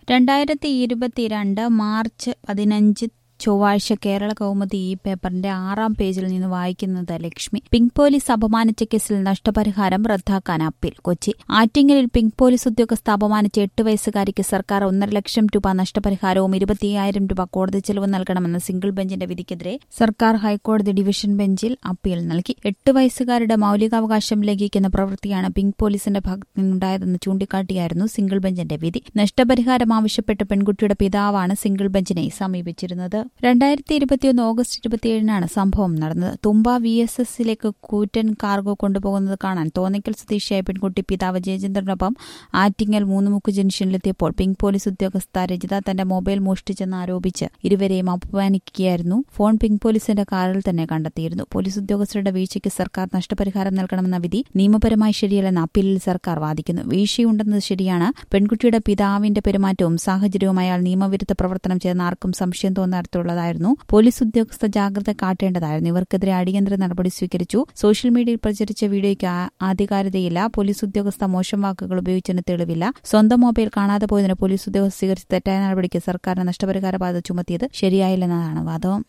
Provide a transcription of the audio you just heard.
രണ്ടായിരത്തി ഇരുപത്തിരണ്ട് മാർച്ച് പതിനഞ്ച് ചൊവ്വാഴ്ച കേരള കൗമുദി ഈ പേപ്പറിന്റെ ആറാം പേജിൽ നിന്ന് വായിക്കുന്നത് ലക്ഷ്മി പിങ്ക് പോലീസ് അപമാനിച്ച കേസിൽ നഷ്ടപരിഹാരം റദ്ദാക്കാൻ അപ്പീൽ കൊച്ചി ആറ്റിങ്ങലിൽ പിങ്ക് പോലീസ് ഉദ്യോഗസ്ഥ അപമാനിച്ച എട്ട് വയസ്സുകാരിക്ക് സർക്കാർ ഒന്നര ലക്ഷം രൂപ നഷ്ടപരിഹാരവും ഇരുപത്തിയ്യായിരം രൂപ കോടതി ചെലവ് നൽകണമെന്ന സിംഗിൾ ബെഞ്ചിന്റെ വിധിക്കെതിരെ സർക്കാർ ഹൈക്കോടതി ഡിവിഷൻ ബെഞ്ചിൽ അപ്പീൽ നൽകി എട്ട് വയസ്സുകാരുടെ മൌലികാവകാശം ലംഘിക്കുന്ന പ്രവൃത്തിയാണ് പിങ്ക് പോലീസിന്റെ ഭാഗത്തു നിന്നുണ്ടായതെന്ന് ചൂണ്ടിക്കാട്ടിയായിരുന്നു സിംഗിൾ ബെഞ്ചിന്റെ വിധി നഷ്ടപരിഹാരം ആവശ്യപ്പെട്ട് പെൺകുട്ടിയുടെ പിതാവാണ് സിംഗിൾ ബെഞ്ചിനെ സമീപിച്ചിരുന്നത് രണ്ടായിരത്തി ഇരുപത്തിയൊന്ന് ഓഗസ്റ്റ് ഇരുപത്തിയേഴിനാണ് സംഭവം നടന്നത് തുമ്പ വി എസ് എസിലേക്ക് കൂറ്റൻ കാർഗോ കൊണ്ടുപോകുന്നത് കാണാൻ തോന്നിക്കൽ സ്വദേശിയായ പെൺകുട്ടി പിതാവ് ജയചന്ദ്രനൊപ്പം ആറ്റിങ്ങൽ മൂന്നുമുക്ക് ജംഗ്ഷനിലെത്തിയപ്പോൾ പിങ്ക് പോലീസ് ഉദ്യോഗസ്ഥ രജിത തന്റെ മൊബൈൽ മോഷ്ടിച്ചെന്ന് ആരോപിച്ച് ഇരുവരെയും അപമാനിക്കുകയായിരുന്നു ഫോൺ പിങ്ക് പോലീസിന്റെ കാറിൽ തന്നെ കണ്ടെത്തിയിരുന്നു പോലീസ് ഉദ്യോഗസ്ഥരുടെ വീഴ്ചയ്ക്ക് സർക്കാർ നഷ്ടപരിഹാരം നൽകണമെന്ന വിധി നിയമപരമായി ശരിയല്ലെന്ന് അപ്പീലിൽ സർക്കാർ വാദിക്കുന്നു വീഴ്ചയുണ്ടെന്നത് ശരിയാണ് പെൺകുട്ടിയുടെ പിതാവിന്റെ പെരുമാറ്റവും സാഹചര്യവും അയാൾ നിയമവിരുദ്ധ പ്രവർത്തനം ചെയ്തെന്ന് ആർക്കും സംശയം തോന്നാത്തുള്ളതായിരുന്നു പോലീസ് ഉദ്യോഗസ്ഥ ജാഗ്രത കാട്ടേണ്ടതായിരുന്നു ഇവർക്കെതിരെ അടിയന്തര നടപടി സ്വീകരിച്ചു സോഷ്യൽ മീഡിയയിൽ പ്രചരിച്ച വീഡിയോയ്ക്ക് ആധികാരികതയില്ല പോലീസ് ഉദ്യോഗസ്ഥ മോശം വാക്കുകൾ ഉപയോഗിച്ചതിന് തെളിവില്ല സ്വന്തം മൊബൈൽ കാണാതെ പോയതിന് പോലീസ് ഉദ്യോഗസ്ഥ സ്വീകരിച്ച തെറ്റായ നടപടിക്ക് സർക്കാരിന് നഷ്ടപരിഹാര ബാധ ചുമത്തിയത് ശരിയായില്ലെന്നതാണ് വാദം